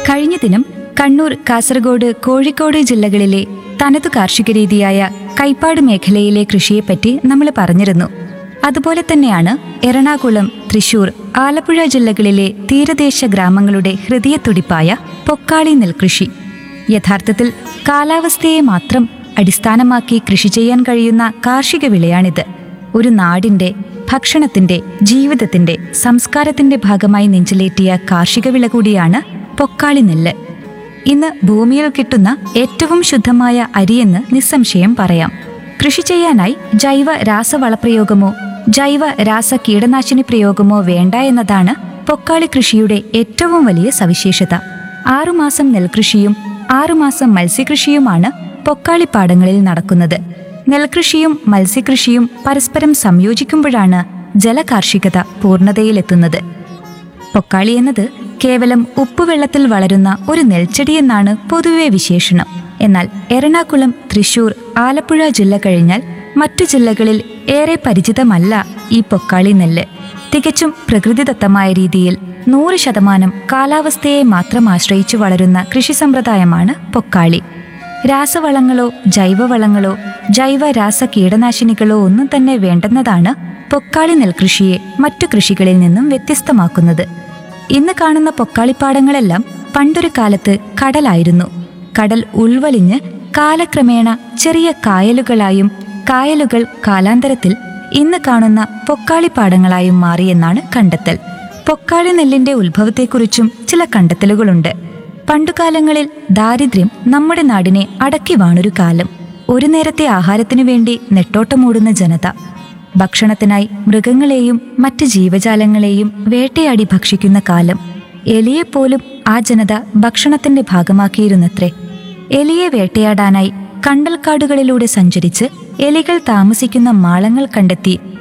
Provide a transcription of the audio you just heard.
കഴിഞ്ഞ ദിനം കണ്ണൂർ കാസർഗോഡ് കോഴിക്കോട് ജില്ലകളിലെ തനതു കാർഷിക രീതിയായ കൈപ്പാട് മേഖലയിലെ കൃഷിയെപ്പറ്റി നമ്മൾ പറഞ്ഞിരുന്നു അതുപോലെ തന്നെയാണ് എറണാകുളം തൃശൂർ ആലപ്പുഴ ജില്ലകളിലെ തീരദേശ ഗ്രാമങ്ങളുടെ ഹൃദയത്തുടിപ്പായ പൊക്കാളി നെൽകൃഷി യഥാർത്ഥത്തിൽ കാലാവസ്ഥയെ മാത്രം അടിസ്ഥാനമാക്കി കൃഷി ചെയ്യാൻ കഴിയുന്ന കാർഷിക വിളയാണിത് ഒരു നാടിന്റെ ഭക്ഷണത്തിന്റെ ജീവിതത്തിന്റെ സംസ്കാരത്തിന്റെ ഭാഗമായി നെഞ്ചിലേറ്റിയ കാർഷിക വിള കൂടിയാണ് പൊക്കാളി നെല്ല് ഇന്ന് ഭൂമിയിൽ കിട്ടുന്ന ഏറ്റവും ശുദ്ധമായ അരിയെന്ന് നിസ്സംശയം പറയാം കൃഷി ചെയ്യാനായി ജൈവ രാസവളപ്രയോഗമോ ജൈവ രാസ കീടനാശിനി പ്രയോഗമോ വേണ്ട എന്നതാണ് പൊക്കാളി കൃഷിയുടെ ഏറ്റവും വലിയ സവിശേഷത ആറുമാസം നെൽകൃഷിയും ആറുമാസം മത്സ്യകൃഷിയുമാണ് പൊക്കാളിപ്പാടങ്ങളിൽ നടക്കുന്നത് നെൽകൃഷിയും മത്സ്യകൃഷിയും പരസ്പരം സംയോജിക്കുമ്പോഴാണ് ജലകാർഷികത പൂർണ്ണതയിലെത്തുന്നത് പൊക്കാളി എന്നത് കേവലം ഉപ്പുവെള്ളത്തിൽ വളരുന്ന ഒരു നെൽച്ചെടി എന്നാണ് പൊതുവെ വിശേഷണം എന്നാൽ എറണാകുളം തൃശൂർ ആലപ്പുഴ ജില്ല കഴിഞ്ഞാൽ മറ്റു ജില്ലകളിൽ ഏറെ പരിചിതമല്ല ഈ പൊക്കാളി നെല്ല് തികച്ചും പ്രകൃതിദത്തമായ രീതിയിൽ നൂറ് ശതമാനം കാലാവസ്ഥയെ മാത്രം ആശ്രയിച്ചു വളരുന്ന കൃഷി സമ്പ്രദായമാണ് പൊക്കാളി രാസവളങ്ങളോ ജൈവവളങ്ങളോ ജൈവ രാസ കീടനാശിനികളോ ഒന്നും തന്നെ വേണ്ടെന്നതാണ് പൊക്കാളി നെൽകൃഷിയെ മറ്റു കൃഷികളിൽ നിന്നും വ്യത്യസ്തമാക്കുന്നത് ഇന്ന് കാണുന്ന പൊക്കാളിപ്പാടങ്ങളെല്ലാം പണ്ടൊരു കാലത്ത് കടലായിരുന്നു കടൽ ഉൾവലിഞ്ഞ് കാലക്രമേണ ചെറിയ കായലുകളായും കായലുകൾ കാലാന്തരത്തിൽ ഇന്ന് കാണുന്ന പൊക്കാളിപ്പാടങ്ങളായും മാറിയെന്നാണ് കണ്ടെത്തൽ പൊക്കാളി നെല്ലിന്റെ ഉത്ഭവത്തെക്കുറിച്ചും ചില കണ്ടെത്തലുകളുണ്ട് പണ്ടുകാലങ്ങളിൽ ദാരിദ്ര്യം നമ്മുടെ നാടിനെ അടക്കി വാണൊരു കാലം ഒരു നേരത്തെ ആഹാരത്തിനു വേണ്ടി നെട്ടോട്ടമോടുന്ന ജനത ഭക്ഷണത്തിനായി മൃഗങ്ങളെയും മറ്റ് ജീവജാലങ്ങളെയും വേട്ടയാടി ഭക്ഷിക്കുന്ന കാലം എലിയെപ്പോലും ആ ജനത ഭക്ഷണത്തിന്റെ ഭാഗമാക്കിയിരുന്നത്രേ എലിയെ വേട്ടയാടാനായി കണ്ടൽക്കാടുകളിലൂടെ സഞ്ചരിച്ച് എലികൾ താമസിക്കുന്ന മാളങ്ങൾ കണ്ടെത്തി